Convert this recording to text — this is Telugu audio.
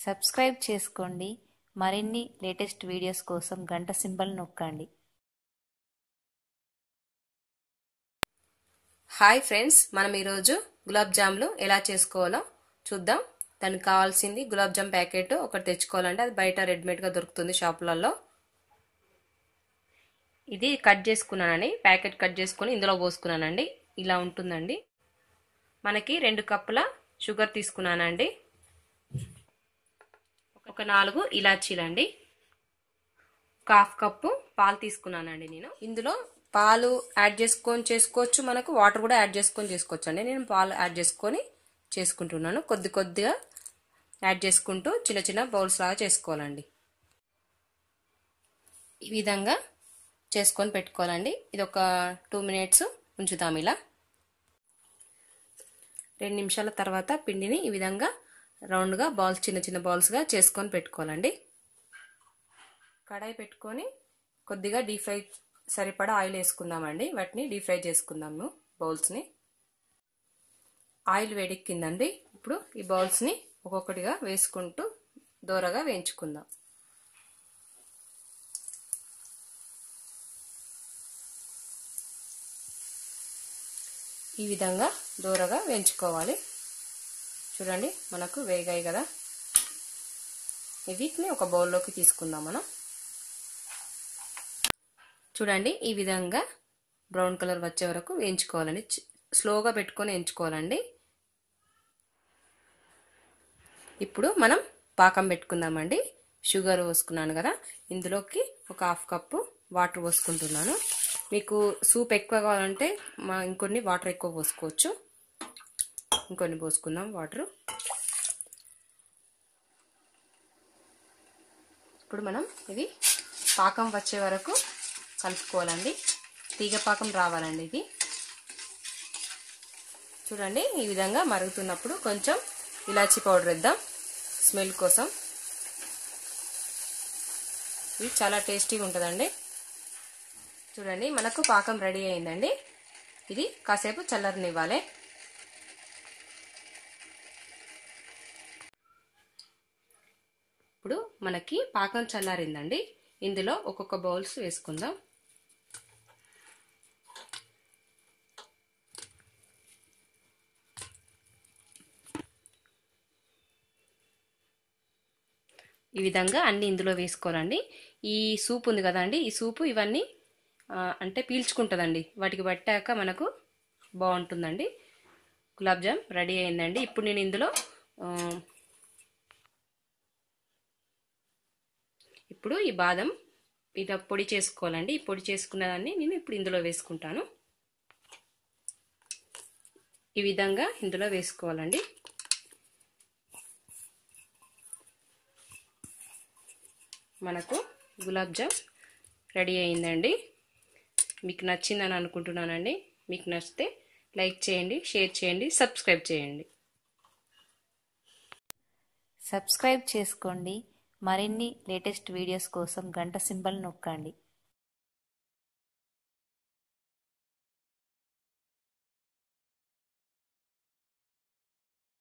సబ్స్క్రైబ్ చేసుకోండి మరిన్ని లేటెస్ట్ వీడియోస్ కోసం గంట సింబల్ నొక్కండి హాయ్ ఫ్రెండ్స్ మనం ఈరోజు గులాబ్ జామ్లు ఎలా చేసుకోవాలో చూద్దాం దానికి కావాల్సింది గులాబ్ జామ్ ప్యాకెట్ ఒకటి తెచ్చుకోవాలంటే అది బయట రెడీమేడ్గా దొరుకుతుంది షాపులలో ఇది కట్ చేసుకున్నానండి ప్యాకెట్ కట్ చేసుకొని ఇందులో పోసుకున్నానండి ఇలా ఉంటుందండి మనకి రెండు కప్పుల షుగర్ తీసుకున్నానండి ఒక నాలుగు ఇలాచీలండి ఒక హాఫ్ కప్పు పాలు తీసుకున్నానండి నేను ఇందులో పాలు యాడ్ చేసుకొని చేసుకోవచ్చు మనకు వాటర్ కూడా యాడ్ చేసుకొని చేసుకోవచ్చు అండి నేను పాలు యాడ్ చేసుకొని చేసుకుంటున్నాను కొద్ది కొద్దిగా యాడ్ చేసుకుంటూ చిన్న చిన్న బౌల్స్ లాగా చేసుకోవాలండి ఈ విధంగా చేసుకొని పెట్టుకోవాలండి ఇది ఒక టూ మినిట్స్ ఉంచుతాం ఇలా రెండు నిమిషాల తర్వాత పిండిని ఈ విధంగా రౌండ్గా బాల్స్ చిన్న చిన్న బాల్స్గా చేసుకొని పెట్టుకోవాలండి కడాయి పెట్టుకొని కొద్దిగా డీప్ ఫ్రై సరిపడా ఆయిల్ వేసుకుందామండి వాటిని డీప్ ఫ్రై చేసుకుందాము బౌల్స్ని ఆయిల్ వేడెక్కిందండి ఇప్పుడు ఈ బౌల్స్ని ఒక్కొక్కటిగా వేసుకుంటూ దూరగా వేయించుకుందాం ఈ విధంగా దూరగా వేయించుకోవాలి చూడండి మనకు వేగాయి కదా వీటిని ఒక బౌల్లోకి తీసుకుందాం మనం చూడండి ఈ విధంగా బ్రౌన్ కలర్ వచ్చే వరకు వేయించుకోవాలండి స్లోగా పెట్టుకొని వేయించుకోవాలండి ఇప్పుడు మనం పాకం పెట్టుకుందామండి షుగర్ పోసుకున్నాను కదా ఇందులోకి ఒక హాఫ్ కప్పు వాటర్ పోసుకుంటున్నాను మీకు సూప్ ఎక్కువ కావాలంటే మా ఇంకొన్ని వాటర్ ఎక్కువ పోసుకోవచ్చు ఇంకొన్ని పోసుకుందాం వాటర్ ఇప్పుడు మనం ఇది పాకం వచ్చే వరకు కలుపుకోవాలండి తీగ పాకం రావాలండి ఇది చూడండి ఈ విధంగా మరుగుతున్నప్పుడు కొంచెం ఇలాచీ పౌడర్ వేద్దాం స్మెల్ కోసం ఇది చాలా టేస్టీగా ఉంటుందండి చూడండి మనకు పాకం రెడీ అయిందండి ఇది కాసేపు చల్లరనివ్వాలి ఇప్పుడు మనకి పాకం చల్లారిందండి ఇందులో ఒక్కొక్క బౌల్స్ వేసుకుందాం ఈ విధంగా అన్ని ఇందులో వేసుకోవాలండి ఈ సూప్ ఉంది కదండి ఈ సూపు ఇవన్నీ అంటే పీల్చుకుంటుందండి వాటికి పట్టాక మనకు బాగుంటుందండి గులాబ్ జామ్ రెడీ అయిందండి ఇప్పుడు నేను ఇందులో ఇప్పుడు ఈ బాదం ఇట పొడి చేసుకోవాలండి ఈ పొడి చేసుకున్న దాన్ని నేను ఇప్పుడు ఇందులో వేసుకుంటాను ఈ విధంగా ఇందులో వేసుకోవాలండి మనకు గులాబ్ జామ్ రెడీ అయిందండి మీకు నచ్చిందని అనుకుంటున్నానండి మీకు నచ్చితే లైక్ చేయండి షేర్ చేయండి సబ్స్క్రైబ్ చేయండి సబ్స్క్రైబ్ చేసుకోండి మరిన్ని లేటెస్ట్ వీడియోస్ కోసం గంట సింబల్ నొక్కండి